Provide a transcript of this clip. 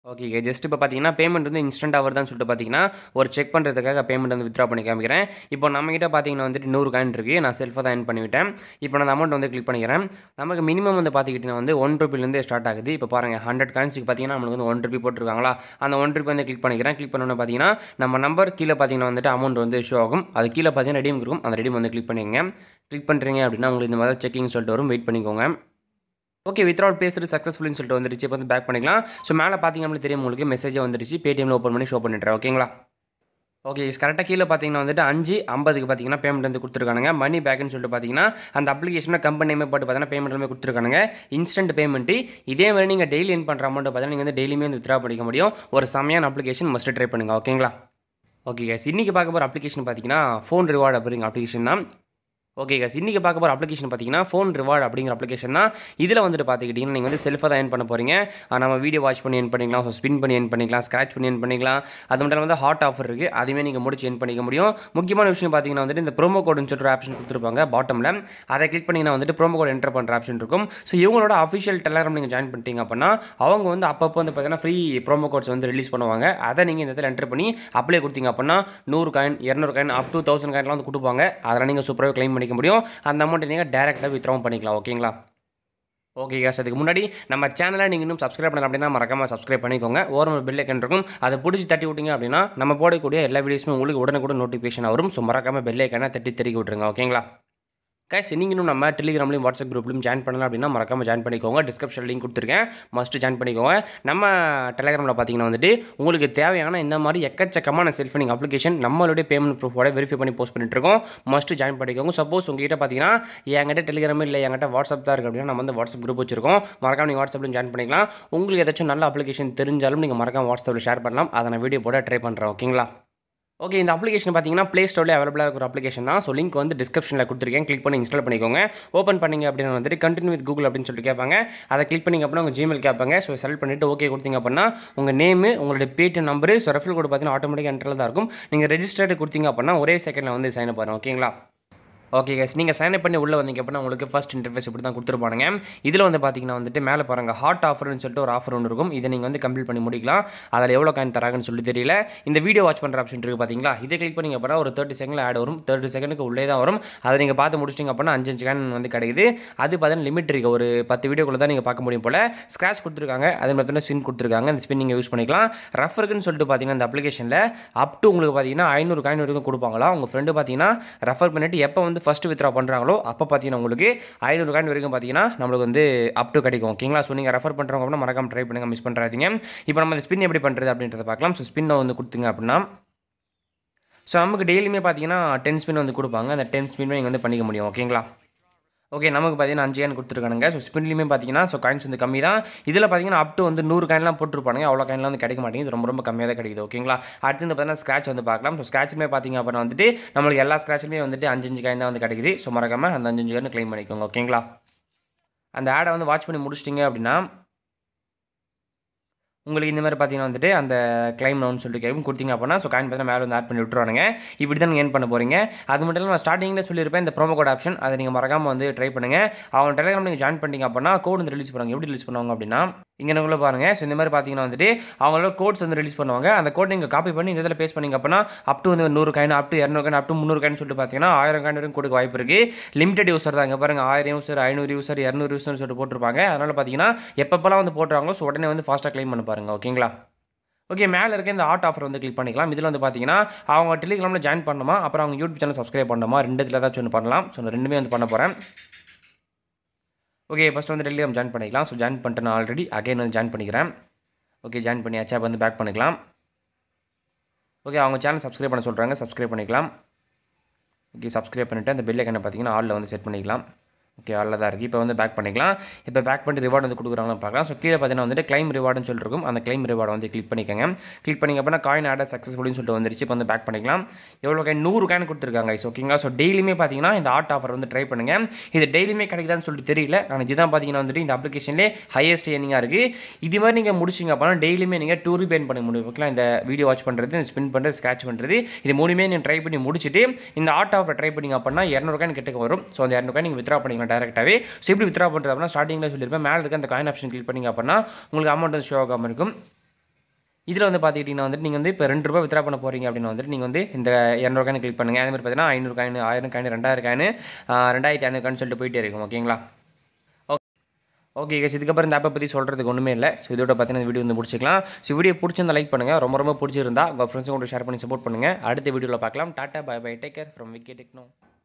okay just இப்போ பார்த்தீங்கன்னா payment வந்து இன்ஸ்டன்ட் வருதான்னு சொல்லிட்டு பார்த்தீங்கன்னா ஒரு செக் பண்ணுறதுக்காக பேமெண்ட் வந்து வித்ரா பண்ணி காமிக்கிறேன் இப்போ நம்மகிட்ட பார்த்தீங்கன்னா வந்துட்டு நூறு காயின் இருக்குது நான் செல்ஃபாக தான் என் பண்ணிவிட்டேன் இப்போ நான் அமௌண்ட் வந்து கிளிக் பண்ணிக்கிறேன் நமக்கு மினிமம் வந்து பார்த்துக்கிட்டிங்கன்னா வந்து ஒன் ருபிலேருந்து ஸ்டார்ட் ஆகுது இப்போ பாருங்கள் ஹண்ட்ரட் காயின்ஸுக்கு பார்த்தீங்கன்னா நம்மளுக்கு வந்து ஒன் ருபி போட்டிருக்காங்களா அந்த ஒன் ருபி வந்து கிளிக் பண்ணிக்கிறேன் கிளிக் பண்ணோன்னு பார்த்தீங்கன்னா நம்ம நம்பர் கீழே பார்த்தீங்கன்னா வந்துட்டு அமௌண்ட் வந்து ஷோ ஆகும் அது கீழே பார்த்தீங்கன்னா ரெடியும் இருக்கும் அந்த ரெடியும் வந்து கிளிக் பண்ணிக்கங்க கிளிக் பண்ணுறீங்க அப்படின்னா உங்களுக்கு இந்த மாதிரி செக்கிங் சொல்லிட்டு வரும் வெயிட் பண்ணிக்கோங்க ஓகே வித்ரவுட் பேசுறது சக்ஸஸ்ஃபுல்னு சொல்லிட்டு வந்துருச்சு இப்போ வந்து பேக் பண்ணிக்கலாம் ஸோ மேலே பார்த்தீங்க அப்படின்னு தெரியும் உங்களுக்கு மெசேஜ் வந்துருச்சு பேடிஎம்ல ஓப்பன் பண்ணி ஷோ பண்ணிட்டுறேன் ஓகேங்களா ஓகே கரெக்டாக கீழே பார்த்தீங்கன்னா வந்துட்டு அஞ்சு ஐம்பதுக்கு பார்த்தீங்கன்னா பேமெண்ட் வந்து கொடுத்துருக்கானுங்க மணி பேக்குன்னு சொல்லிட்டு பார்த்தீங்கன்னா அந்த அப்ளிகேஷனில் கம்பெனி நேமே போட்டு பார்த்தீங்கன்னா பேமெண்ட் எல்லாமே கொடுத்துருக்கானுங்க இன்ஸ்டன்ட் பேமெண்ட்டு இதே மாதிரி நீங்கள் டெய்லி என் பண்ணுற அமௌண்ட் பார்த்தீங்கன்னா நீங்கள் வந்து டெய்லியுமே வந்து வித்ரா பண்ணிக்க முடியும் ஒரு செம்மையான அப்ளிகேஷன் மஸ்ட் ட்ரை பண்ணுங்கள் ஓகேங்களா ஓகே கேஸ் இன்றைக்கி பார்க்க போகிற அப்ளிகேஷன் பார்த்தீங்கன்னா ஃபோன் ரிவார்டு அப்படிங்கிற அப்ளிகேஷன் தான் ஓகே கேஸ் இன்றைக்கி பார்க்க போகிற அப்ளிகேஷன் பார்த்தீங்கன்னா ஃபோன் ரிவார்டு அப்படிங்கிற அப்ளிகேஷன் தான் இதில் வந்துட்டு பார்த்துக்கிட்டிங்கன்னா நீங்கள் வந்து செல்ஃபாக தான் என் பண்ண போகிறீங்க ஆஹ் நம்ம வீடியோ வாட்ச் பண்ணி என் பண்ணிக்கலாம் ஸோ ஸ்பின் பண்ணி என் பண்ணிக்கலாம் ஸ்க்ராச் பண்ணி என் பண்ணிக்கலாம் அது மட்டும் இல்லாமல் வந்து ஹாட் ஆஃபர் இருக்குது அதுவுமே நீங்கள் முடிச்சு என் பண்ணிக்க முடியும் முக்கியமான விஷயம் பார்த்தீங்கன்னா வந்துட்டு இந்த ப்ரோமோ கோடுன்னு சொல்லிட்டு ஆப்ஷன் கொடுத்துருப்பாங்க பாட்டமில் அதை கிளிக் பண்ணிங்கன்னா வந்துட்டு ப்ரோமோ கோட் என்டர் பண்ணுற ஆப்ஷன் இருக்கும் ஸோ இவங்களோட அஃபிஷியல் டெலகிராம் நீங்கள் ஜாயின் பண்ணிட்டீங்க அப்படின்னா அவங்க வந்து அப்பப்போ வந்து பார்த்தீங்கன்னா ஃப்ரீ ப்ரோமோ கோட்ஸ் வந்து ரிலீஸ் பண்ணுவாங்க அதை நீங்கள் இந்த இடத்துல என்டர் பண்ணி அப்ளை கொடுத்தீங்க அப்படின்னா நூறு காயின் இரநூறு காயின் அப் டூ தௌசண்ட் காயின்லாம் வந்து கொடுப்பாங்க அதெல்லாம் நீங்கள் சூப்பராக க்ளைம் பண்ணிக்க முடியும் அந்த அமௌண்ட்டை நீங்கள் டேரெக்டாக வித்ராவும் பண்ணிக்கலாம் ஓகேங்களா ஓகே கேஸ் அதுக்கு முன்னாடி நம்ம சேனலை நீங்கள் இன்னும் சப்ஸ்கிரைப் பண்ணல அப்படின்னா மறக்காம சப்ஸ்கிரைப் பண்ணிக்கோங்க ஓரம் பெல் ஐக்கன் இருக்கும் அதை பிடிச்சி தட்டி விட்டீங்க அப்படின்னா நம்ம போடக்கூடிய எல்லா வீடியோஸுமே உங்களுக்கு உடனுக்குடன் நோட்டிஃபிகேஷன் வரும் ஸோ மறக்காம பெல் ஐக்கனை தட்டி தெருக்கி விட்டுருங்க ஓகேங்களா கைஸ் நீங்களும் நம்ம டெலிகிராம்லையும் வாட்ஸ்அப் குரூப்லையும் ஜாயின் பண்ணலாம் அப்படின்னா மறக்காம ஜாயின் பண்ணிக்கோங்க டிஸ்கிரிப்ஷன் லிங்க் கொடுத்துருக்கேன் மஸ்ட்டு ஜாயின் பண்ணிக்கோங்க நம்ம டெலிகிராமில் பார்த்தீங்கன்னா வந்துட்டு உங்களுக்கு தேவையான இந்த மாதிரி எக்கச்சக்கமான செல்ஃபினிங் அப்ளிகேஷன் நம்மளுடைய பேமெண்ட் ப்ரூஃபோட வெரிஃபை பண்ணி போஸ்ட் பண்ணிட்டு இருக்கோம் மஸ்ட்டு ஜாயின் பண்ணிக்கோங்க சப்போஸ் உங்ககிட்ட பார்த்தீங்கன்னா என்கிட்ட டெலிகிராம் இல்லை என்கிட்ட வாட்ஸ்அப் தான் இருக்குது அப்படின்னா நம்ம வந்து வாட்ஸ்அப் குரூப் வச்சிருக்கோம் மறக்காம நீங்கள் வாட்ஸ்அப்லையும் ஜாயின் பண்ணிக்கலாம் உங்களுக்கு ஏதாச்சும் நல்ல அப்ளிகேஷன் தெரிஞ்சாலும் நீங்கள் மறக்காம வாட்ஸ்அப்பில் ஷேர் பண்ணலாம் அதை நான் வீடியோ போட ட்ரை பண்ணுறேன் ஓகேங்களா ஓகே இந்த அப்ளிகேஷன் பார்த்தீங்கன்னா ப்ளே ஸ்டோரில் அவைலபிளாக இருக்கிற அப்ளிகேஷன் தான் ஸோ லிங்க் வந்து டிஸ்கிரிப்ஷனில் கொடுத்துருக்கேன் கிளிக் பண்ணி இன்ஸ்டால் பண்ணிக்கோங்க ஓப்பன் பண்ணிங்க அப்படின்னு வந்துட்டு கண்டினியூ வித் கூகுள் அப்படின்னு சொல்லிட்டு கேட்பாங்க அதை கிளிக் பண்ணிங்க அப்படின்னா உங்கள் ஜிமெயில் கேட்பாங்க ஸோ செலக்ட் பண்ணிவிட்டு ஓகே கொடுத்தீங்க அப்படின்னா உங்கள் நேமு உங்களுடைய Paytm number so refer code பார்த்தீங்கன்னா ஆட்டோமேட்டிக்காக என்ட்ரில் தான் இருக்கும் நீங்கள் ரெஜிஸ்டர்டு கொடுத்தீங்க அப்படின்னா ஒரே செகண்டில் வந்து சைன் அப் ஆகும் ஓகேங்களா ஓகே கேஸ் நீங்கள் சைன் அப் பண்ணி உள்ளே வந்தீங்க அப்படின்னா உங்களுக்கு ஃபஸ்ட் இன்டர்ஃபேஸ் இப்படி தான் கொடுத்துருப்பானுங்க இதில் வந்து பார்த்தீங்கன்னா வந்துட்டு மேலே பாருங்கள் ஹாட் ஆஃபர்னு சொல்லிட்டு ஒரு ஆஃபர் ஒன்று இருக்கும் இதை நீங்கள் வந்து கம்ப்ளீட் பண்ணி முடிக்கலாம் அதில் எவ்வளோ காயின் தராங்கன்னு சொல்லி தெரியல இந்த வீடியோ வாட்ச் பண்ணுற ஆப்ஷன் இருக்குது பார்த்தீங்களா இதை கிளிக் பண்ணிங்க அப்படின்னா ஒரு தேர்ட்டி செகண்டில் ஆட் வரும் தேர்ட்டி செகண்டுக்கு உள்ளே தான் வரும் அதை நீங்கள் பார்த்து முடிச்சிட்டிங்க அப்படின்னா அஞ்சு அஞ்சு காயின் வந்து கிடைக்குது அது பார்த்தீங்கன்னா லிமிட் இருக்குது ஒரு பத்து வீடியோக்குள்ள தான் நீங்கள் பார்க்க முடியும் போல் ஸ்க்ராச் கொடுத்துருக்காங்க அதே பார்த்தீங்கன்னா ஸ்பின் கொடுத்துருக்காங்க அந்த ஸ்பின் நீங்கள் யூஸ் பண்ணிக்கலாம் ரெஃபருக்குன்னு சொல்லிட்டு பார்த்தீங்கன்னா இந்த அப்ளிகேஷனில் அப் டு உங்களுக்கு பார்த்தீங்கன்னா ஐநூறு காயின் வரைக்கும் கொடுப்பாங்களா உங்கள் ஃப்ரெண்டு பார்த்தீங்கன்னா ரெஃபர் பண்ணிட்டு எப்போ வந்து ஃபஸ்ட்டு வித்ரா பண்ணுறாங்களோ அப்போ பார்த்தீங்கன்னா உங்களுக்கு ஐநூறு காயின் வரைக்கும் பார்த்தீங்கன்னா நம்மளுக்கு வந்து அப் டு கிடைக்கும் ஓகேங்களா ஸோ நீங்கள் ரெஃபர் பண்ணுறவங்க அப்படின்னா மறக்காம ட்ரை பண்ணுங்கள் மிஸ் பண்ணுறாதீங்க இப்போ நம்ம இந்த ஸ்பின் எப்படி பண்ணுறது அப்படின்றத பார்க்கலாம் ஸோ ஸ்பின்னை வந்து கொடுத்தீங்க அப்படின்னா ஸோ நமக்கு டெய்லியுமே பார்த்தீங்கன்னா டென் ஸ்பின் வந்து கொடுப்பாங்க அந்த டென் ஸ்பின் நீங்கள் வந்து பண்ணிக்க முடியும் ஓகேங்களா ஓகே நமக்கு பார்த்தீங்கன்னா அஞ்சு காயின் கொடுத்துருக்கானுங்க ஸோ ஸ்பின்லையுமே பார்த்தீங்கன்னா ஸோ காயின்ஸ் வந்து கம்மி தான் இதில் பார்த்தீங்கன்னா அப் டு வந்து நூறு காயின்லாம் போட்டுருப்பானுங்க அவ்வளோ காயின்லாம் வந்து கிடைக்க மாட்டேங்குது இது ரொம்ப ரொம்ப கம்மியாக தான் கிடைக்குது ஓகேங்களா அடுத்து வந்து பார்த்தீங்கன்னா ஸ்க்ராச் வந்து பார்க்கலாம் ஸோ ஸ்க்ராச்சுமே பார்த்தீங்க அப்படின்னா வந்துட்டு நம்மளுக்கு எல்லா ஸ்க்ராச்சுமே வந்துட்டு அஞ்சு அஞ்சு காயின் தான் வந்து கிடைக்குது ஸோ மறக்காம அந்த அஞ்சு அஞ்சு காயின் க்ளைம் பண்ணிக்கோங்க ஓகேங்களா அந்த ஆடை வந்து வாட்ச் பண்ணி முடிச்சிட்டிங்க அப்படின்னா உங்களுக்கு இந்த மாதிரி பார்த்தீங்கன்னா வந்துட்டு அந்த கிளைம் லோன் சொல்லிட்டு கேட்கும் கொடுத்தீங்க அப்படின்னா ஸோ காயின் பார்த்தீங்கன்னா மேலே வந்து ஆட் பண்ணி விட்டுருவானுங்க இப்படி தான் நீங்கள் ஏன் பண்ண போகிறீங்க அது மட்டும் இல்லாமல் நான் ஸ்டார்டிங்கில் சொல்லியிருப்பேன் இந்த ப்ரோமோ கோட் ஆப்ஷன் அதை நீங்கள் மறக்காமல் வந்து ட்ரை பண்ணுங்கள் அவங்க டெலிகிராம் நீங்கள் ஜாயின் பண்ணிட்டீங்க அப்படின்னா கோட் வந்து ரிலீஸ் பண்ணுவாங்க எப்படி ரிலீஸ் பண்ணுவாங்க அப்படின்னா இங்கே உள்ள பாருங்கள் ஸோ இந்த மாதிரி பார்த்தீங்கன்னா வந்துட்டு அவங்களோட கோட்ஸ் வந்து ரிலீஸ் பண்ணுவாங்க அந்த கோட் நீங்கள் காப்பி பண்ணி இந்த இதில் பேஸ் பண்ணிங்க அப்படின்னா அப் டு வந்து நூறு காயின் அப் டு இரநூறு காயின் அப் டு முந்நூறு காயின் சொல்லிட்டு பார்த்தீங்கன்னா ஆயிரம் காயின் வரைக்கும் கொடுக்க வாய்ப்பு இருக்குது லிமிடெட் யூசர் தான் இங்கே பாருங்கள் ஆயிரம் யூசர் ஐநூறு யூசர் இரநூறு யூசர்னு சொல்லிட்டு போட்டிருப்பாங்க அதனால் பார்த்தீங்கன்னா எப்பப்பெல்லாம் வந்து போட்டுறாங்களோ ஸோ உடனே வந்து ஃபாஸ்ட்டாக க்ளைம் பண்ண பாருங்க ஓகேங்களா ஓகே மேலே இருக்க இந்த ஆட் ஆஃபர் வந்து கிளிக் பண்ணிக்கலாம் இதில் வந்து பார்த்தீங்கன்னா அவங்க டெலிகிராமில் ஜாயின் பண்ணணுமா அப்புறம் அவங்க யூடியூப் சேனல் சப்ஸ்கிரைப் பண்ணணுமா ரெண்டு இதில் ஏதாச்சும் ஒன்று பண்ணலாம் ஸோ நான் ரெண்டுமே வந்து பண்ண போகிறேன் ஓகே ஃபஸ்ட் வந்து டெலிகிராம் ஜாயின் பண்ணிக்கலாம் ஸோ ஜாயின் பண்ணிட்டு நான் ஆல்ரெடி அகைன் வந்து ஜாயின் பண்ணிக்கிறேன் ஓகே ஜாயின் பண்ணியாச்சா வந்து பேக் பண்ணிக்கலாம் ஓகே அவங்க சேனல் சப்ஸ்கிரைப் பண்ண சொல்கிறாங்க சப்ஸ்கிரைப் பண்ணிக்கலாம் ஓகே சப்ஸ்கிரைப் பண்ணிவிட்டு அந்த பெல் ஐக்கனை பார்த்தீங்கன்னா ஆலில் வந்து செட் பண்ணிக்கலாம் ஓகே ஆளில் தான் இருக்குது இப்போ வந்து பேக் பண்ணிக்கலாம் இப்போ பேக் பண்ணிட்டு ரிவார்டு வந்து கொடுக்குறாங்கன்னு பார்க்கலாம் ஸோ கீழே பார்த்தீங்கன்னா வந்துட்டு கிளைம் ரிவார்டுன்னு சொல்லிட்டு இருக்கும் அந்த கிளைம் ரிவார்டை வந்து கிளிக் பண்ணிக்கோங்க கிளிக் பண்ணிங்க அப்படின்னா காயின் ஆட சக்ஸஸ்ஃபுல்னு சொல்லிட்டு வந்துருச்சு இப்போ வந்து பேக் பண்ணிக்கலாம் எவ்வளோ காயின் நூறு காயின் கொடுத்துருக்காங்க ஸோ ஓகேங்களா ஸோ டெய்லியுமே பார்த்தீங்கன்னா இந்த ஆட் ஆஃபர் வந்து ட்ரை பண்ணுங்கள் இது டெய்லியுமே கிடைக்குதான்னு சொல்லிட்டு தெரியல ஆனால் இதுதான் பார்த்தீங்கன்னா வந்துட்டு இந்த அப்ளிகேஷன்லேயே ஹையஸ்ட் ஏர்னிங்காக இருக்குது இது மாதிரி நீங்கள் முடிச்சிங்க அப்படின்னா டெய்லியுமே நீங்கள் டூ ரிபேன் பண்ண முடியும் ஓகேங்களா இந்த வீடியோ வாட்ச் பண்ணுறது இந்த ஸ்பின் பண்ணுறது ஸ்க்ராச் பண்ணுறது இது மூணுமே நீங்கள் ட்ரை பண்ணி முடிச்சுட்டு இந்த ஆட் ஆஃபர் ட்ரை பண்ணிங்க அப்படின்னா இரநூறு காயின் கிட்டக்கு வரும் ஸோ அந்த இரநூறு காயின் நீங்கள் வித்ரா பண்ணிக்கலாம் டேரெக்டாகவே ஸோ எப்படி வித்ரா பண்ணுறது அப்படின்னா ஸ்டார்டிங்கில் சொல்லியிருப்பேன் மேலே இருக்க அந்த காயின் ஆப்ஷன் கிளிக் பண்ணிங்க அப்படின்னா உங்களுக்கு அமௌண்ட் வந்து ஷோ ஆகாமல் இருக்கும் இதில் வந்து பார்த்துக்கிட்டிங்கன்னா வந்துட்டு நீங்கள் வந்து இப்போ ரெண்டு ரூபா வித்ரா பண்ண போகிறீங்க அப்படின்னு வந்துட்டு நீங்கள் வந்து இந்த இரநூறு காயின் கிளிக் பண்ணுங்கள் அதே மாதிரி பார்த்தீங்கன்னா ஐநூறு காயின் ஆயிரம் காயின் ரெண்டாயிரம் காயின் ரெண்டாயிரத்தி ஐநூறு காயின் சொல்லிட்டு போயிட்டே இருக்கும் ஓகேங்களா ஓகே கேஸ் இதுக்கப்புறம் இந்த ஆப்பை பற்றி சொல்கிறதுக்கு ஒன்றுமே இல்லை ஸோ இதோட பார்த்தீங்கன்னா வீடியோ வந்து முடிச்சிக்கலாம் ஸோ வீடியோ பிடிச்சிருந்தா லைக் பண்ணுங்கள் ரொம்ப ரொம்ப பிடிச்சிருந்தா உங்கள் ஃப்ரெண்ட்ஸும் கூட ஷேர் பண்ணி சப்போர்ட் பண்ணுங்கள் அடுத்த வீடியோவில் பார்க்கலாம் டாட்டா bye bye take care from Vicky techno